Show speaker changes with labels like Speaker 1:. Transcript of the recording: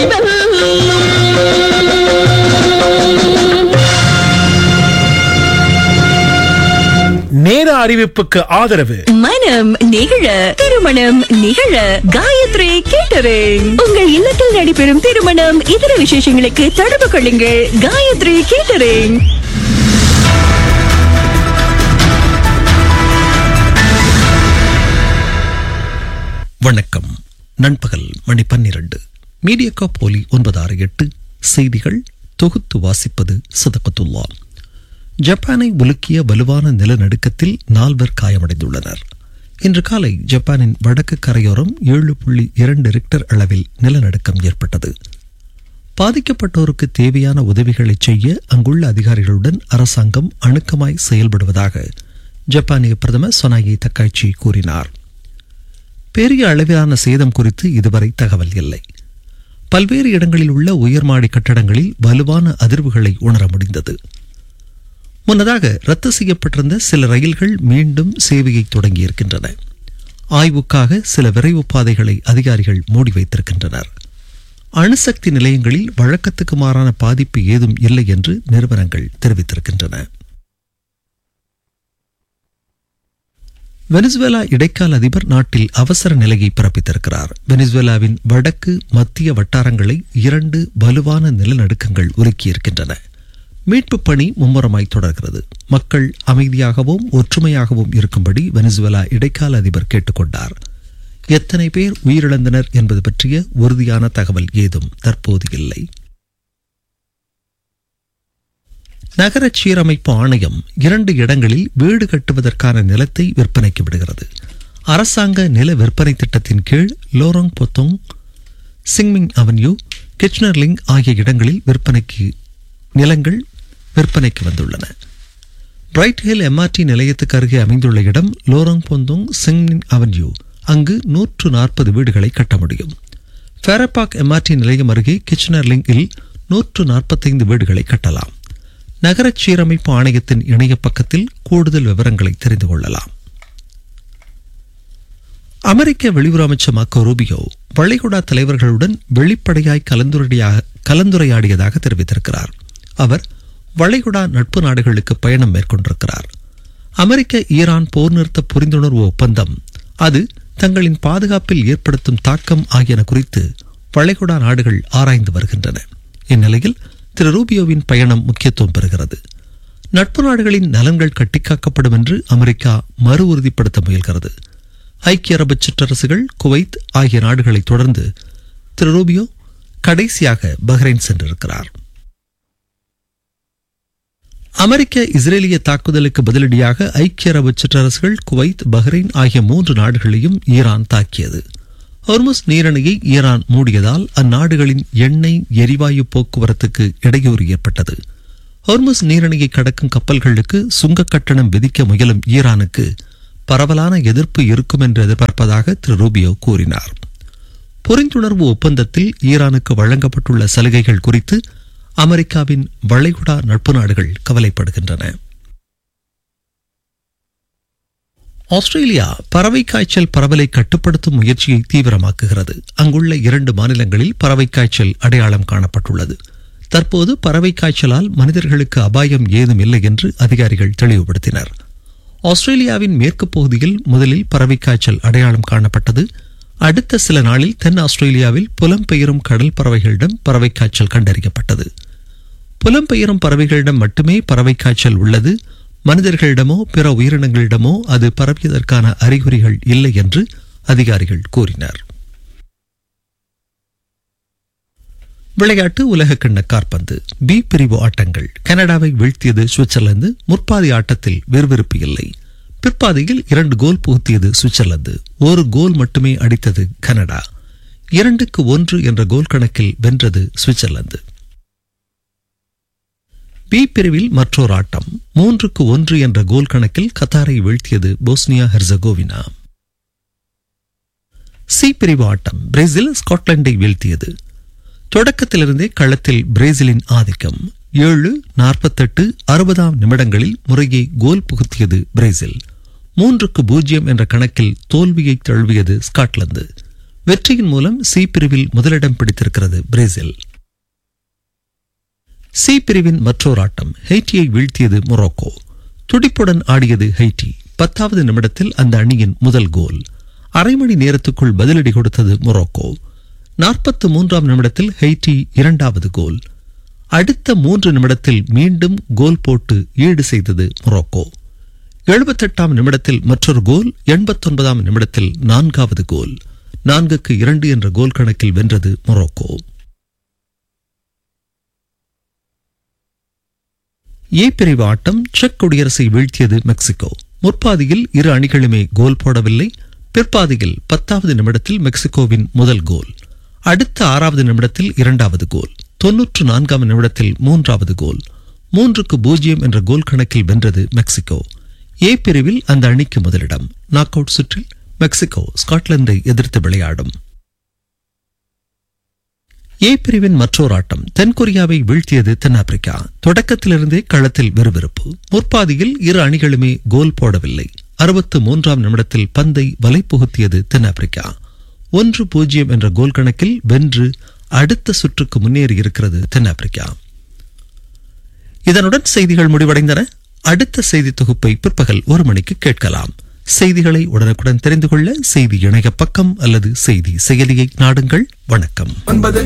Speaker 1: நேர அறிவிப்புக்கு ஆதரவு
Speaker 2: மனம் நிகழ திருமணம் நிகழ காயத்ரி கேட்டரிங் உங்கள் இல்லத்தில் நடைபெறும் திருமணம் இதர விசேஷங்களுக்கு தொடர்பு கொள்ளுங்கள் காயத்ரி கேட்டரிங்
Speaker 3: வணக்கம் நண்பகல் மணி பன்னிரண்டு மீடியக்கா போலி ஒன்பதாறு எட்டு செய்திகள் தொகுத்து வாசிப்பது சதகத்துல்லா ஜப்பானை உலுக்கிய வலுவான நிலநடுக்கத்தில் நால்வர் காயமடைந்துள்ளனர் இன்று காலை ஜப்பானின் வடக்கு கரையோரம் ஏழு புள்ளி இரண்டு ரிக்டர் அளவில் நிலநடுக்கம் ஏற்பட்டது பாதிக்கப்பட்டோருக்கு தேவையான உதவிகளை செய்ய அங்குள்ள அதிகாரிகளுடன் அரசாங்கம் அணுக்கமாய் செயல்படுவதாக ஜப்பானிய பிரதமர் சொனாயி தக்காய்ச்சி கூறினார் பெரிய அளவிலான சேதம் குறித்து இதுவரை தகவல் இல்லை பல்வேறு இடங்களில் உள்ள உயர்மாடி கட்டடங்களில் வலுவான அதிர்வுகளை உணர முடிந்தது முன்னதாக ரத்து செய்யப்பட்டிருந்த சில ரயில்கள் மீண்டும் சேவையை தொடங்கியிருக்கின்றன ஆய்வுக்காக சில விரைவு பாதைகளை அதிகாரிகள் மூடி வைத்திருக்கின்றனர் அணுசக்தி நிலையங்களில் வழக்கத்துக்கு மாறான பாதிப்பு ஏதும் இல்லை என்று நிறுவனங்கள் தெரிவித்திருக்கின்றன வெனிசுவேலா இடைக்கால அதிபர் நாட்டில் அவசர நிலையை பிறப்பித்திருக்கிறார் வெனிசுவேலாவின் வடக்கு மத்திய வட்டாரங்களை இரண்டு வலுவான நிலநடுக்கங்கள் உருக்கியிருக்கின்றன மீட்புப் பணி மும்முரமாய் தொடர்கிறது மக்கள் அமைதியாகவும் ஒற்றுமையாகவும் இருக்கும்படி வெனிசுவேலா இடைக்கால அதிபர் கேட்டுக்கொண்டார் எத்தனை பேர் உயிரிழந்தனர் என்பது பற்றிய உறுதியான தகவல் ஏதும் தற்போது இல்லை நகர சீரமைப்பு ஆணையம் இரண்டு இடங்களில் வீடு கட்டுவதற்கான நிலத்தை விற்பனைக்கு விடுகிறது அரசாங்க நில விற்பனை திட்டத்தின் கீழ் லோரோங் பொத்தோங் சிங்மிங் அவென்யூ கிச்னர்லிங் ஆகிய இடங்களில் விற்பனைக்கு நிலங்கள் விற்பனைக்கு வந்துள்ளன பிரைட் ஹில் எம்ஆர்டி நிலையத்துக்கு அருகே அமைந்துள்ள இடம் லோரோங் பொந்தோங் சிங்மிங் அவென்யூ அங்கு நூற்று நாற்பது வீடுகளை கட்ட முடியும் ஃபேரபாக் எம்ஆர்டி நிலையம் அருகே கிச்னர்லிங்கில் நூற்று நாற்பத்தைந்து வீடுகளை கட்டலாம் நகர சீரமைப்பு ஆணையத்தின் இணைய பக்கத்தில் கூடுதல் விவரங்களை தெரிந்து கொள்ளலாம் அமெரிக்க வெளியுறவு அமைச்சர் மாக்கோ ரூபியோ வளைகுடா தலைவர்களுடன் வெளிப்படையாய் கலந்துரையா- கலந்துரையாடியதாக தெரிவித்திருக்கிறார் அவர் வளைகுடா நட்பு நாடுகளுக்கு பயணம் மேற்கொண்டிருக்கிறார் அமெரிக்க ஈரான் போர் நிறுத்த புரிந்துணர்வு ஒப்பந்தம் அது தங்களின் பாதுகாப்பில் ஏற்படுத்தும் தாக்கம் ஆகியன குறித்து வளைகுடா நாடுகள் ஆராய்ந்து வருகின்றன இந்நிலையில் திரு ரூபியோவின் பயணம் முக்கியத்துவம் பெறுகிறது நட்பு நாடுகளின் நலன்கள் கட்டிக்காக்கப்படும் என்று அமெரிக்கா மறு உறுதிப்படுத்த முயல்கிறது ஐக்கிய அரபு சிற்றரசுகள் குவைத் ஆகிய நாடுகளை தொடர்ந்து திரு ரூபியோ கடைசியாக பஹ்ரைன் சென்றிருக்கிறார் அமெரிக்க இஸ்ரேலிய தாக்குதலுக்கு பதிலடியாக ஐக்கிய அரபு சிற்றரசுகள் குவைத் பஹ்ரைன் ஆகிய மூன்று நாடுகளையும் ஈரான் தாக்கியது ஹொர்முஸ் நீரணையை ஈரான் மூடியதால் அந்நாடுகளின் எண்ணெய் எரிவாயு போக்குவரத்துக்கு இடையூறு ஏற்பட்டது ஹொர்முஸ் நீரணையை கடக்கும் கப்பல்களுக்கு சுங்க கட்டணம் விதிக்க முயலும் ஈரானுக்கு பரவலான எதிர்ப்பு இருக்கும் என்று எதிர்பார்ப்பதாக திரு ரூபியோ கூறினார் புரிந்துணர்வு ஒப்பந்தத்தில் ஈரானுக்கு வழங்கப்பட்டுள்ள சலுகைகள் குறித்து அமெரிக்காவின் வளைகுடா நட்பு நாடுகள் கவலைப்படுகின்றன ஆஸ்திரேலியா பறவை காய்ச்சல் பரவலை கட்டுப்படுத்தும் முயற்சியை தீவிரமாக்குகிறது அங்குள்ள இரண்டு மாநிலங்களில் பறவை காய்ச்சல் அடையாளம் காணப்பட்டுள்ளது தற்போது பறவை காய்ச்சலால் மனிதர்களுக்கு அபாயம் ஏதும் இல்லை என்று அதிகாரிகள் தெளிவுபடுத்தினர் ஆஸ்திரேலியாவின் மேற்கு பகுதியில் முதலில் பறவை காய்ச்சல் அடையாளம் காணப்பட்டது அடுத்த சில நாளில் தென் ஆஸ்திரேலியாவில் புலம்பெயரும் கடல் பறவைகளிடம் பறவை காய்ச்சல் கண்டறியப்பட்டது புலம்பெயரும் பறவைகளிடம் மட்டுமே பறவை காய்ச்சல் உள்ளது மனிதர்களிடமோ பிற உயிரினங்களிடமோ அது பரவியதற்கான அறிகுறிகள் இல்லை என்று அதிகாரிகள் கூறினர் விளையாட்டு உலகக்கிண்ண காற்பந்து பி பிரிவு ஆட்டங்கள் கனடாவை வீழ்த்தியது சுவிட்சர்லாந்து முற்பாதி ஆட்டத்தில் விறுவிறுப்பு இல்லை பிற்பாதியில் இரண்டு கோல் புகுத்தியது சுவிட்சர்லாந்து ஒரு கோல் மட்டுமே அடித்தது கனடா இரண்டுக்கு ஒன்று என்ற கோல் கணக்கில் வென்றது சுவிட்சர்லாந்து பி பிரிவில் மற்றொரு ஆட்டம் மூன்றுக்கு ஒன்று என்ற கோல் கணக்கில் கத்தாரை வீழ்த்தியது போஸ்னியா ஹெர்சகோவினா சி பிரிவு ஆட்டம் பிரேசில் ஸ்காட்லாண்டை வீழ்த்தியது தொடக்கத்திலிருந்தே களத்தில் பிரேசிலின் ஆதிக்கம் ஏழு நாற்பத்தெட்டு அறுபதாம் நிமிடங்களில் முறையே கோல் புகுத்தியது பிரேசில் மூன்றுக்கு பூஜ்ஜியம் என்ற கணக்கில் தோல்வியை தழுவியது ஸ்காட்லாந்து வெற்றியின் மூலம் சி பிரிவில் முதலிடம் பிடித்திருக்கிறது பிரேசில் சி பிரிவின் மற்றொரு ஆட்டம் ஹெய்ட்டியை வீழ்த்தியது மொரோக்கோ துடிப்புடன் ஆடியது ஹைட்டி பத்தாவது நிமிடத்தில் அந்த அணியின் முதல் கோல் அரை மணி நேரத்துக்குள் பதிலடி கொடுத்தது மொரோக்கோ நாற்பத்து மூன்றாம் நிமிடத்தில் ஹெய்ட்டி இரண்டாவது கோல் அடுத்த மூன்று நிமிடத்தில் மீண்டும் கோல் போட்டு ஈடு செய்தது மொரோக்கோ எழுபத்தெட்டாம் நிமிடத்தில் மற்றொரு கோல் எண்பத்தொன்பதாம் நிமிடத்தில் நான்காவது கோல் நான்குக்கு இரண்டு என்ற கோல் கணக்கில் வென்றது மொரோக்கோ ஏ பிரிவு ஆட்டம் செக் குடியரசை வீழ்த்தியது மெக்சிகோ முற்பாதியில் இரு அணிகளுமே கோல் போடவில்லை பிற்பாதியில் பத்தாவது நிமிடத்தில் மெக்சிகோவின் முதல் கோல் அடுத்த ஆறாவது நிமிடத்தில் இரண்டாவது கோல் தொன்னூற்று நான்காம் நிமிடத்தில் மூன்றாவது கோல் மூன்றுக்கு பூஜ்ஜியம் என்ற கோல் கணக்கில் வென்றது மெக்சிகோ ஏ பிரிவில் அந்த அணிக்கு முதலிடம் நாக் அவுட் சுற்றில் மெக்சிகோ ஸ்காட்லாந்தை எதிர்த்து விளையாடும் ஏ பிரிவின் மற்றொரு ஆட்டம் தென்கொரியாவை வீழ்த்தியது தென்னாப்பிரிக்கா தொடக்கத்திலிருந்தே களத்தில் விறுவிறுப்பு முற்பாதியில் இரு அணிகளுமே கோல் போடவில்லை அறுபத்து மூன்றாம் நிமிடத்தில் பந்தை வலை புகுத்தியது தென்னாப்பிரிக்கா ஒன்று பூஜ்ஜியம் என்ற கோல் கணக்கில் வென்று அடுத்த சுற்றுக்கு முன்னேறி இருக்கிறது தென்னாப்பிரிக்கா இதனுடன் செய்திகள் முடிவடைந்தன அடுத்த செய்தி தொகுப்பை பிற்பகல் ஒரு மணிக்கு கேட்கலாம் செய்திகளை உடனுக்குடன் தெரிந்து கொள்ள செய்தி இணைய பக்கம் அல்லது செய்தி செயலியை நாடுங்கள் வணக்கம்